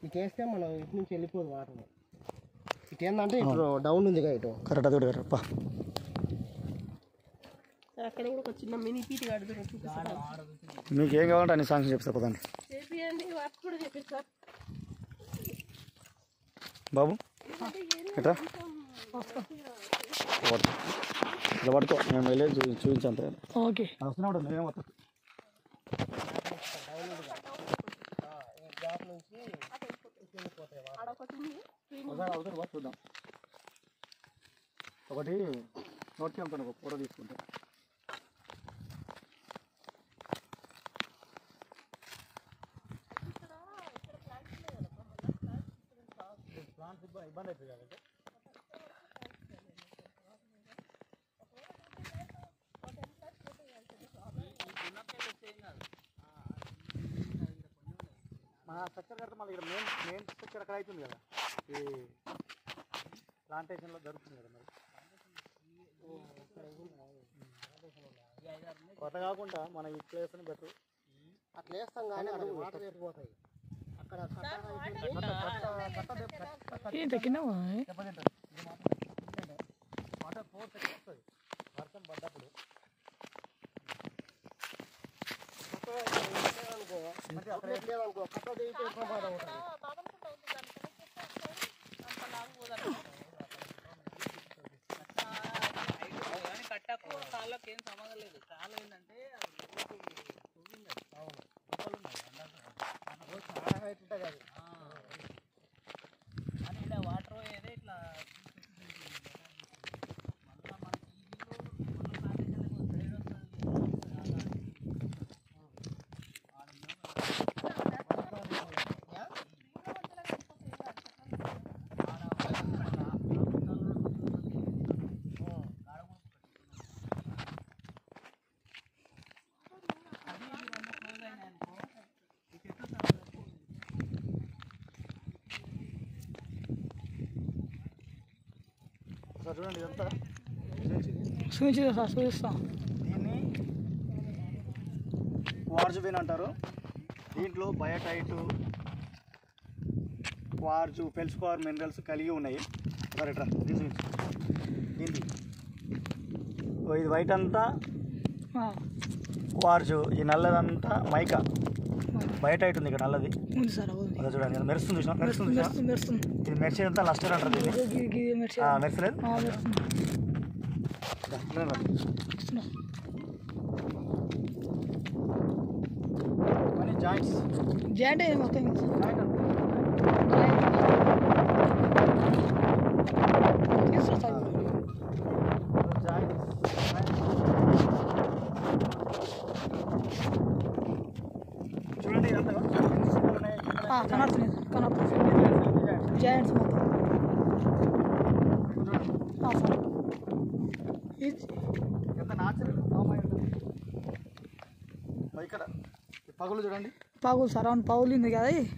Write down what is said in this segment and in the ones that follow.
ఇటు వేస్తే మనం ఇటు నుంచి వెళ్ళిపోదు వాటర్ ఇటు ఏంటంటే ఇటు డౌన్ ఉంది ఇటు కరెక్ట్ అది కూడా కరెక్ట్ పా అక్కడ కూడా ఒక చిన్న మినీ పీటి కడుతున్నారు చూపిస్తారు మీకు ఏం కావాలంటే అన్ని సాంగ్స్ చెప్తా పదండి చేపియండి వర్క్ కూడా చేపిస్తారు బాబు ఎట్రా పట్టుకో. ఇలా పట్టుకో మేము వెళ్ళి చూ చూపించాం కదా ఓకే వస్తున్నా ఉంటుంది నువ్వేం వస్తా గ్యాప్ నుంచి ఆడొకటి ఉంది ఒకసారి అవసరం బా చూద్దాం ఒకటి నోట్ చెప్తాను ఒక ఫోటో తీసుకుంటా ఇబ్బంది అవుతుంది కాబట్టి మన స్ట్రక్చర్ కడితే మళ్ళీ ఇక్కడ మెయిన్ మెయిన్ స్ట్రక్చర్ అక్కడ అవుతుంది కదా ఈ ప్లాంటేషన్లో జరుగుతుంది కదా మరి కొత్త కాకుండా మన ఈ ప్లేస్ బెటర్ అట్లా వేస్తాం కానీ అక్కడ వాటర్ ఎత్తిపోతాయి అక్కడ ఏం తగ్గినావా దెబ్బతింటుంది ఇది మాత్రం ఎందుకంటే వాటర్ ఫోర్స్ ఎక్కువ వస్తుంది వర్షం పడ్డప్పుడు లేదనుకో కట్ట దిగితే ప్రమాదం అవుతుంది కానీ కట్టకు కాళ్ళకి ఏం సంబంధం లేదు కాళ్ళు ఏంటంటే కానీ ఇలా వాటర్ పోయేదే ఇట్లా మళ్ళీ మనకి ఈ నీళ్ళు మళ్ళీ ప్లాంటేషన్ సైడ్ ఒకసారి చూడండి ఇదంతా చూపించదా సార్ చూపిస్తాం దీన్ని క్వార్జ్ బిన్ అంటారు దీంట్లో బయోటైట్ క్వార్జు పెల్స్కోర్ మినరల్స్ కలిగి ఉన్నాయి సరే ఇట్రా దీన్ని దీన్ని ఓ ఇది వైట్ అంతా క్వార్జు ఈ నల్లదంతా మైకా బయోటైట్ ఉంది ఇక్కడ నల్లది ఉంది సార్ ఉంది అదే చూడండి ఇది మెరుస్తుంది చూసినా మెరుస్తుంది చూసినా మెరుస్తుంది మెరుస్తుంది ఇది మెరిసేదంతా లస్టర్ అంటారు దీన్ని గి- గి- మెరిసే ఆ, మెరిసలేదు ఆ, మెరుస్తుంది దా, ఇలా రా. ఇస్తున్నా. ఇవన్నీ జాయింట్స్ జాయింట్ అయ్యింది మొత్తం ఇంకా. జాయింట్ అంటారు. తీస్తా సార్ చూడండి ఇదంతా ఆ, కనబడుతుంది కనబడుతుంది జాయింట్స్ మొత్తం ఆ, సార్ ఇది ఎంత నాచురల్ ఫామ్ అయి ఉంటుంది మరి ఇక్కడ ఈ పగులు చూడండి పావులు సార్ అవును పావులు ఉంది కదా ఇది.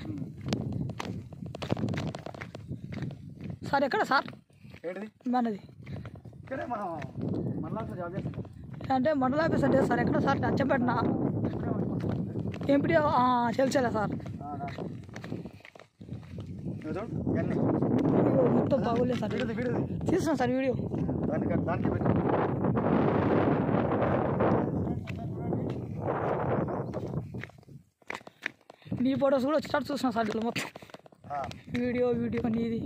సార్ ఎక్కడ సార్ ఏంటిది మనది ఇక్కడే మనం మళ్ళా జాబ్ చేస్తాం అంటే మండల ఆఫీస్ అంటే సార్ ఎక్కడ సార్ అచ్చంపేటనా ఎంపీ చెల్చలే సార్ నువ్వు చూడు ఇవన్నీ ఇదిగో మొత్తం బాగులే సార్ విడిది విడిది తీస్తున్నాం సార్ వీడియో దానికి దానికి పెట్టి నీ ఫొటోస్ కూడా వచ్చేటట్టు చూస్తున్నాం సార్ ఇట్లా మొత్తం ఆ, వీడియో వీడియో నీది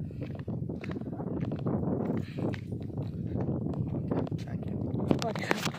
థ్యాంక్ యూ ఓకే సార్